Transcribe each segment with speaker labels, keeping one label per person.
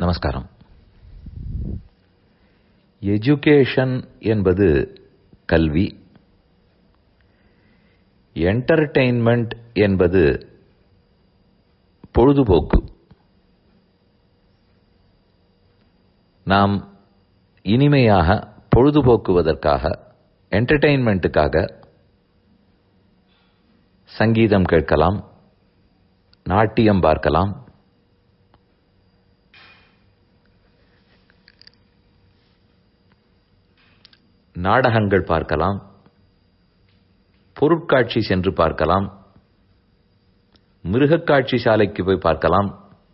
Speaker 1: நமஸ்காரம் எஜுகேஷன் என்பது கல்வி என்டர்டெயின்மெண்ட் என்பது பொழுதுபோக்கு நாம் இனிமையாக பொழுதுபோக்குவதற்காக என்டர்டெயின்மெண்ட்டுக்காக சங்கீதம் கேட்கலாம் நாட்டியம் பார்க்கலாம் நாடகங்கள் பார்க்கலாம் பொருட்காட்சி சென்று பார்க்கலாம் மிருகக்காட்சி சாலைக்கு போய் பார்க்கலாம்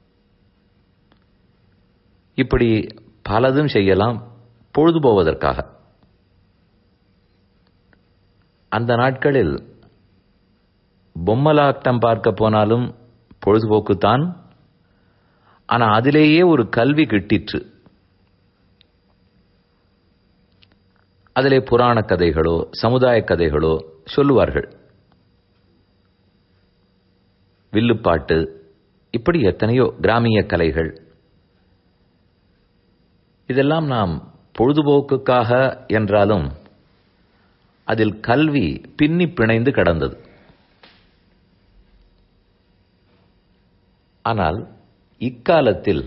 Speaker 1: இப்படி பலதும் செய்யலாம் பொழுது போவதற்காக அந்த நாட்களில் பொம்மலாட்டம் பார்க்க போனாலும் பொழுதுபோக்குத்தான் ஆனா அதிலேயே ஒரு கல்வி கிட்டிற்று அதிலே புராண கதைகளோ சமுதாய கதைகளோ சொல்லுவார்கள் வில்லுப்பாட்டு இப்படி எத்தனையோ கிராமிய கலைகள் இதெல்லாம் நாம் பொழுதுபோக்குக்காக என்றாலும் அதில் கல்வி பின்னி பிணைந்து கடந்தது ஆனால் இக்காலத்தில்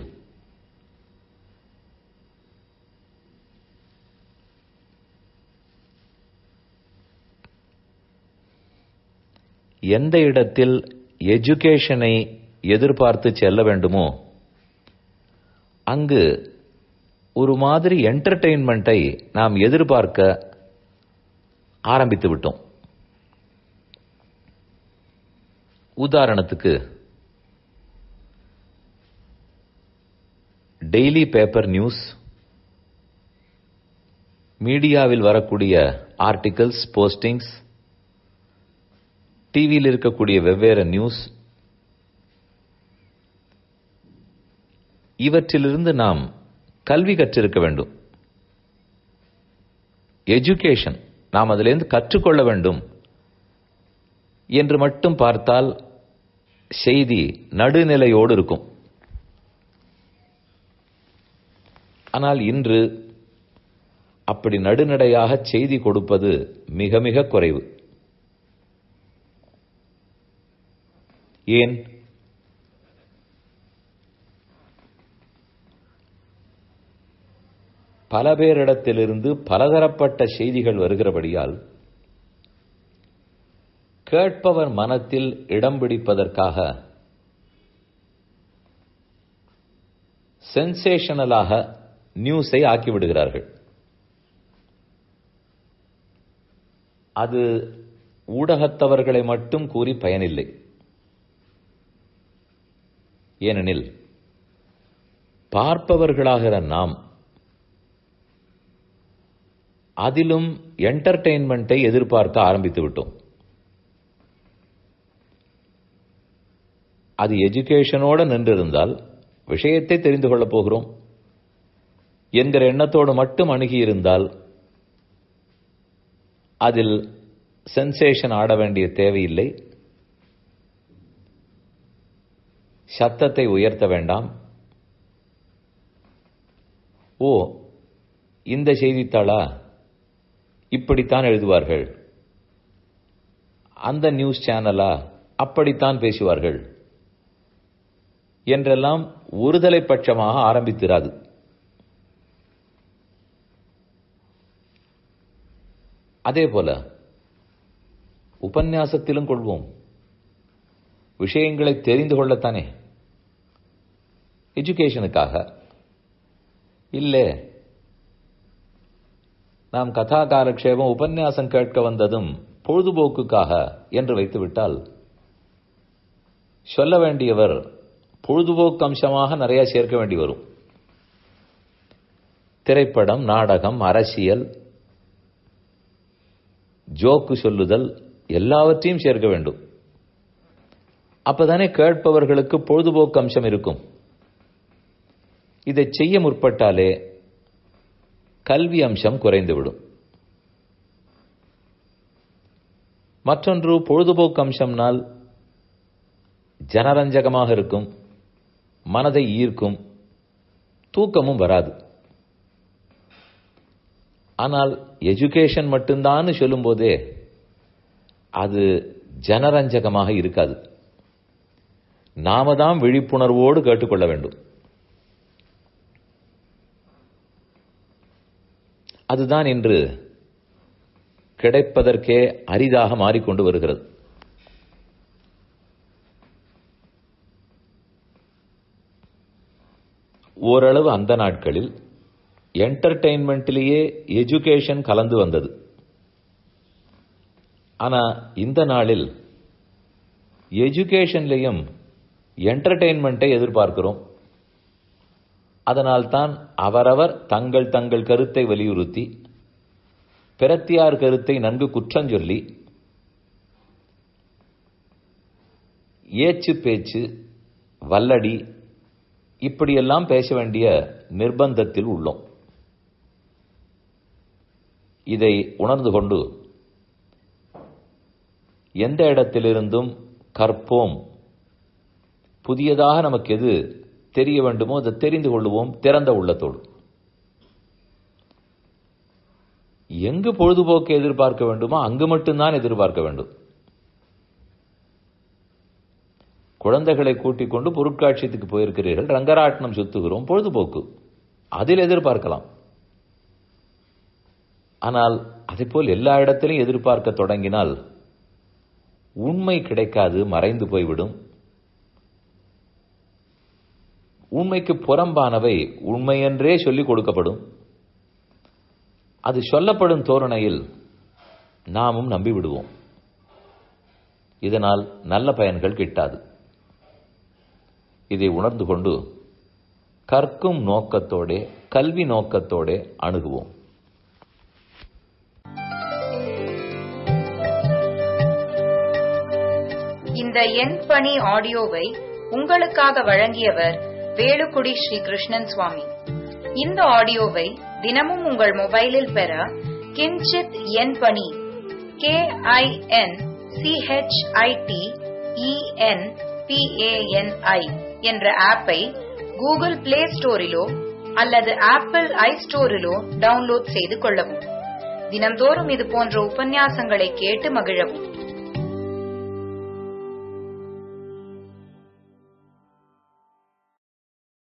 Speaker 1: எந்த இடத்தில் எஜுகேஷனை எதிர்பார்த்து செல்ல வேண்டுமோ அங்கு ஒரு மாதிரி என்டர்டெயின்மெண்ட்டை நாம் எதிர்பார்க்க ஆரம்பித்து விட்டோம் உதாரணத்துக்கு டெய்லி பேப்பர் நியூஸ் மீடியாவில் வரக்கூடிய ஆர்டிகல்ஸ் போஸ்டிங்ஸ் டிவியில் இருக்கக்கூடிய வெவ்வேறு நியூஸ் இவற்றிலிருந்து நாம் கல்வி கற்றிருக்க வேண்டும் எஜுகேஷன் நாம் அதிலிருந்து கற்றுக்கொள்ள வேண்டும் என்று மட்டும் பார்த்தால் செய்தி நடுநிலையோடு இருக்கும் ஆனால் இன்று அப்படி நடுநடையாக செய்தி கொடுப்பது மிக மிக குறைவு ஏன் பல பேரிடத்திலிருந்து பலதரப்பட்ட செய்திகள் வருகிறபடியால் கேட்பவர் மனத்தில் இடம் பிடிப்பதற்காக சென்சேஷனலாக நியூஸை ஆக்கிவிடுகிறார்கள் அது ஊடகத்தவர்களை மட்டும் கூறி பயனில்லை ஏனெனில் பார்ப்பவர்களாகிற நாம் அதிலும் என்டர்டெயின்மெண்ட்டை எதிர்பார்க்க ஆரம்பித்து விட்டோம் அது எஜுகேஷனோடு நின்றிருந்தால் விஷயத்தை தெரிந்து கொள்ளப் போகிறோம் என்கிற எண்ணத்தோடு மட்டும் அணுகியிருந்தால் அதில் சென்சேஷன் ஆட வேண்டிய தேவையில்லை சத்தத்தை உயர்த்த வேண்டாம் ஓ இந்த செய்தித்தாளா இப்படித்தான் எழுதுவார்கள் அந்த நியூஸ் சேனலா அப்படித்தான் பேசுவார்கள் என்றெல்லாம் ஒருதலை பட்சமாக ஆரம்பித்திராது அதே போல உபன்யாசத்திலும் கொள்வோம் விஷயங்களை தெரிந்து கொள்ளத்தானே எஜுகேஷனுக்காக இல்லை நாம் கதா காலக்ஷேபம் உபன்யாசம் கேட்க வந்ததும் பொழுதுபோக்குக்காக என்று வைத்துவிட்டால் சொல்ல வேண்டியவர் பொழுதுபோக்கு அம்சமாக நிறைய சேர்க்க வேண்டி வரும் திரைப்படம் நாடகம் அரசியல் ஜோக்கு சொல்லுதல் எல்லாவற்றையும் சேர்க்க வேண்டும் அப்பதானே கேட்பவர்களுக்கு பொழுதுபோக்கு அம்சம் இருக்கும் இதை செய்ய முற்பட்டாலே கல்வி அம்சம் குறைந்துவிடும் மற்றொன்று பொழுதுபோக்கு அம்சம்னால் ஜனரஞ்சகமாக இருக்கும் மனதை ஈர்க்கும் தூக்கமும் வராது ஆனால் எஜுகேஷன் மட்டும்தான் சொல்லும்போதே அது ஜனரஞ்சகமாக இருக்காது நாம தான் விழிப்புணர்வோடு கேட்டுக்கொள்ள வேண்டும் அதுதான் இன்று கிடைப்பதற்கே அரிதாக மாறிக்கொண்டு வருகிறது ஓரளவு அந்த நாட்களில் என்டர்டெயின்மெண்ட்டிலேயே எஜுகேஷன் கலந்து வந்தது ஆனா இந்த நாளில் எஜுகேஷன்லையும் என்டர்டெயின்மெண்ட்டை எதிர்பார்க்கிறோம் அதனால்தான் அவரவர் தங்கள் தங்கள் கருத்தை வலியுறுத்தி பிரத்தியார் கருத்தை நன்கு குற்றஞ்சொல்லி ஏச்சு பேச்சு வல்லடி இப்படியெல்லாம் பேச வேண்டிய நிர்பந்தத்தில் உள்ளோம் இதை உணர்ந்து கொண்டு எந்த இடத்திலிருந்தும் கற்போம் புதியதாக நமக்கு எது தெரிய வேண்டுமோ அதை தெரிந்து கொள்வோம் திறந்த உள்ளத்தோடு எங்கு பொழுதுபோக்கு எதிர்பார்க்க வேண்டுமோ அங்கு மட்டும்தான் எதிர்பார்க்க வேண்டும் குழந்தைகளை கூட்டிக் கொண்டு பொருட்காட்சியத்துக்கு போயிருக்கிறீர்கள் ரங்கராட்டினம் சுத்துகிறோம் பொழுதுபோக்கு அதில் எதிர்பார்க்கலாம் ஆனால் அதை போல் எல்லா இடத்திலும் எதிர்பார்க்க தொடங்கினால் உண்மை கிடைக்காது மறைந்து போய்விடும் உண்மைக்கு புறம்பானவை உண்மையென்றே சொல்லிக் கொடுக்கப்படும் அது சொல்லப்படும் தோரணையில் நாமும் நம்பிவிடுவோம் இதனால் நல்ல பயன்கள் கிட்டாது இதை உணர்ந்து கொண்டு கற்கும் நோக்கத்தோடே கல்வி நோக்கத்தோடே அணுகுவோம்
Speaker 2: இந்த எண் பணி ஆடியோவை உங்களுக்காக வழங்கியவர் வேலுக்குடி ஸ்ரீ கிருஷ்ணன் சுவாமி இந்த ஆடியோவை தினமும் உங்கள் மொபைலில் பெற கிஞ்சித் எண் பணி கே ஐ என் சிஹெச்ஐடி இஎன் பிஏஎன்ஐ என்ற ஆப்பை கூகுள் பிளே ஸ்டோரிலோ அல்லது ஆப்பிள் ஐ ஸ்டோரிலோ டவுன்லோட் செய்து கொள்ளவும் தினந்தோறும் இது போன்ற உபன்யாசங்களை கேட்டு மகிழவும்